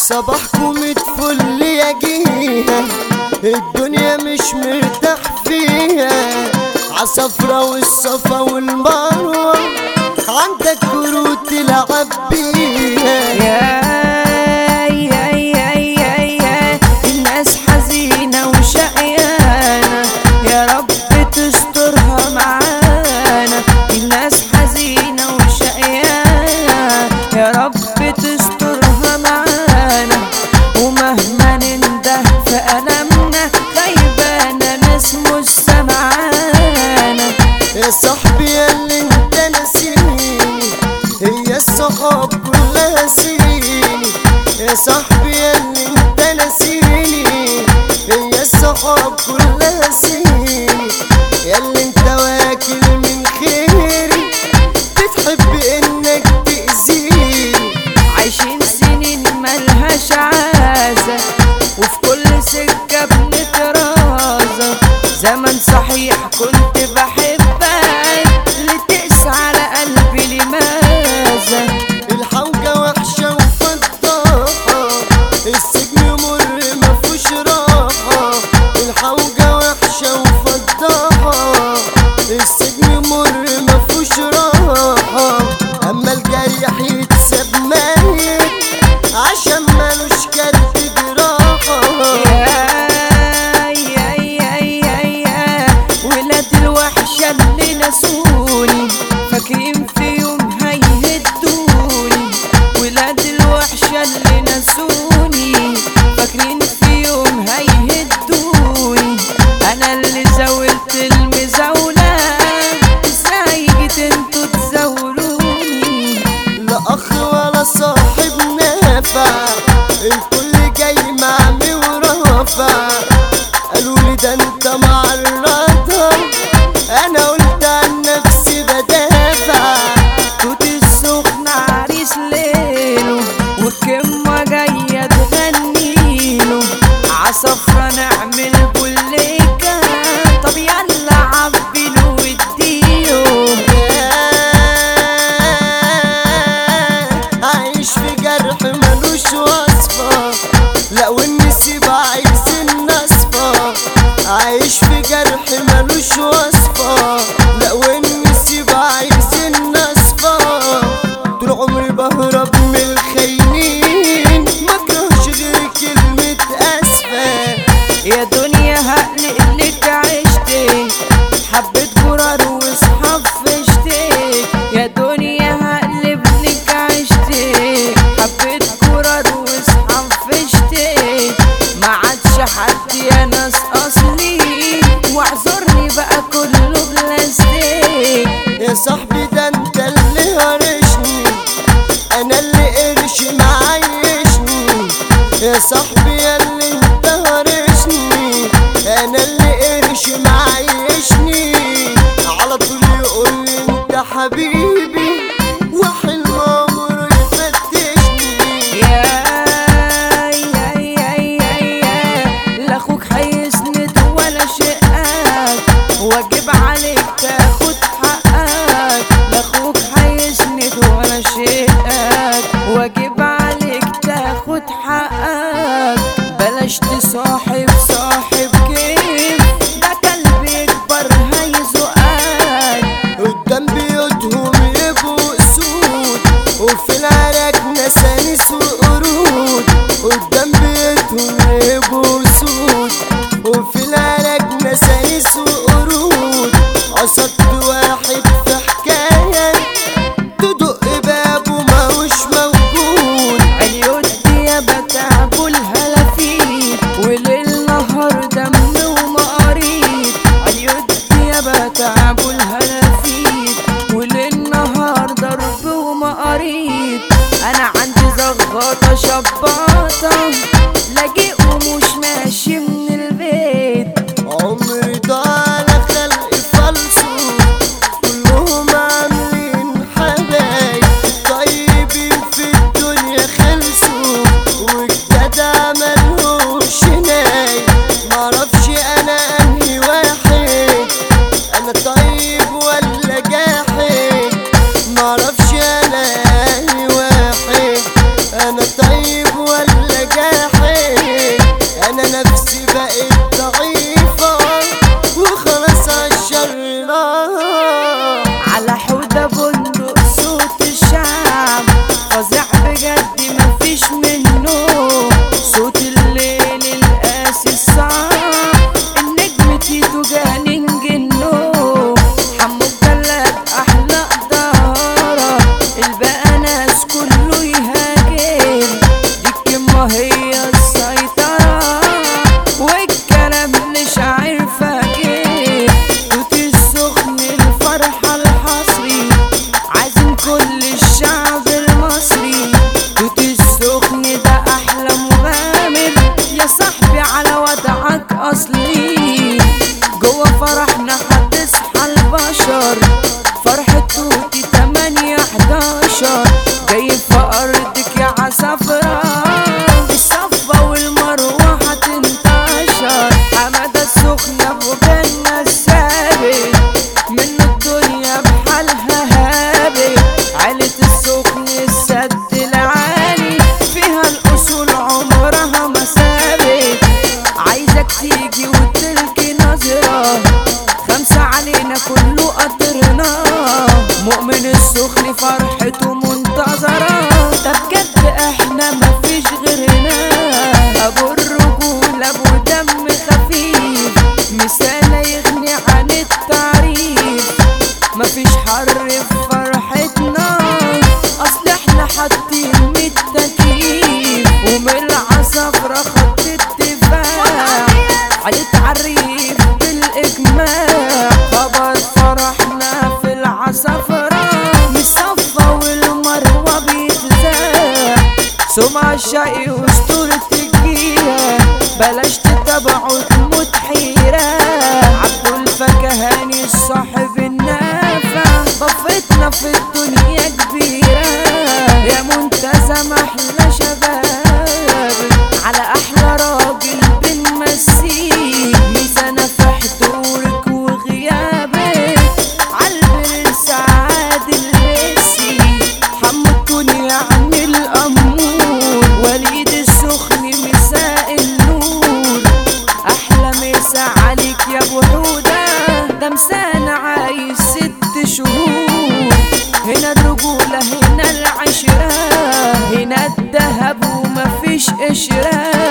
صباحكم اتفل يا جيها الدنيا مش مرتاح فيها عصفرة والصفا والمروة عندك كروت تلعب بيها يا يا يا يا يا الناس حزينة وشقيانة يا رب تسترها معانا الناس حزينة وشقيانة يا رب تسترها معانا ومهما ننده في ألمنا غيبانة ناس مش سمعانا يا صاحبي يا اللي انت ناسيني هي الصحاب كلها سيني يا صاحبي يا اللي انت ناسيني هي الصحاب كلها سيني يا اللي انت واكل من خيري بتحب انك تأذيني عايشين سنين ملهاش عازة وفي كل سكة بنترازة زمن صحيح كنت بحبك لتقسى على قلبي لماذا الحوجة وحشة وفضاحة السجن مر مفهوش راحة الحوجة وحشة وفضاحة السجن مر مفهوش راحة أما الجريح يتساب ميت عشان ملوش كارت جراحة يا يا يا يا يا ولاد الوحشة اللي نسوني فاكرين في يوم هيهدوني ولاد الوحشة اللي نسوني فاكرين في يوم هيهدوني أنا اللي زاولت المزاولة ازاي جيت انتوا تزاولوني لا اخ ولا صاحب نافع الكل جاي معمي ورافع قالوا لي ده انت معرضها انا قلت عن نفسي بدافع توت السخن عريس ليله والكمة جاية تغنيله عصفرة نعمل بوليكا طب يلا عبيله واديله عايش في جرح ملوش وصفة لا والنسيب عايز النصفة عايش في جرح ملوش وصفة لا والنسيب عايز النصفة طول عمري بهرب من الخاينين مكرهش غير كلمة أسفة يا دنيا هقلقلك عشتك حبيت جرار واصحاب فشتك يا دنيا هقلبلك عشتك حبيت جرار واصحاب فشتك ما عادش حد يا ناس اصلي واعذرني بقى كله بلاستيك يا صاحبي ده انت اللي هرشني انا اللي قرش معيشني يا صاحبي يا اللي انت هرشني انا اللي قرش معيشني على طول يقول لي انت حبيبي وحلم عمره يفتشني يا يا يا يا يا لا اخوك هيسند ولا شقك واجب عليك تاخد حقك لا اخوك هيسند ولا شقك واجب عليك تاخد حقك البقى ناس كله يهاجم دي الكلمة هي السيطرة والكلام مش عارفة اجيب توت السخن الفرحة الحصري عازم كل الشعب المصري توت السخن ده احلى مغامر يا صاحبي على وضعك اصلي جوه فرحنا هتصحى البشر فرحة توتي تمانية حداشر جاي في ارضك يا عصفرة الصفة والمروة هتنتشر حمادة السخنة ابو جنة الثابت منه الدنيا بحالها هابت عيلة السخن السد العالي فيها الاصول عمرها ما سابت عايزك تيجي وتلقي نظرة خمسة علينا كله قدرنا مؤمن السخن فرحته منتظرة ده بجد احنا مفيش غيرنا ابو الرجولة ابو دم خفيف مثال يغني عن التعريف مفيش حر في فرحتنا اصل احنا حاطين من التكييف ومن العصفرة خط اتفاق عليه تعريف بالاجماع خبر فرحنا في العصفرة مصفى والمروة بيتزاح سمع الشقي واسطورة الجيرة بلاش تتابعوا تموت حيرة عبدو الفكهاني الصاحب النافع ضفتنا في الدنيا كبيرة يا منتزه احلى شباب على احلى راجل بنمسيه ميزانة في حضورك وغيابك عالبرنس عادل ميسي حمو الدنيا عن الأمور وليد السخن مساء النور أحلى مسا عليك يا أبو حودة ده مسانا عايز ست شهور هنا الرجولة هنا العشرة هنا الذهب ومفيش قشرة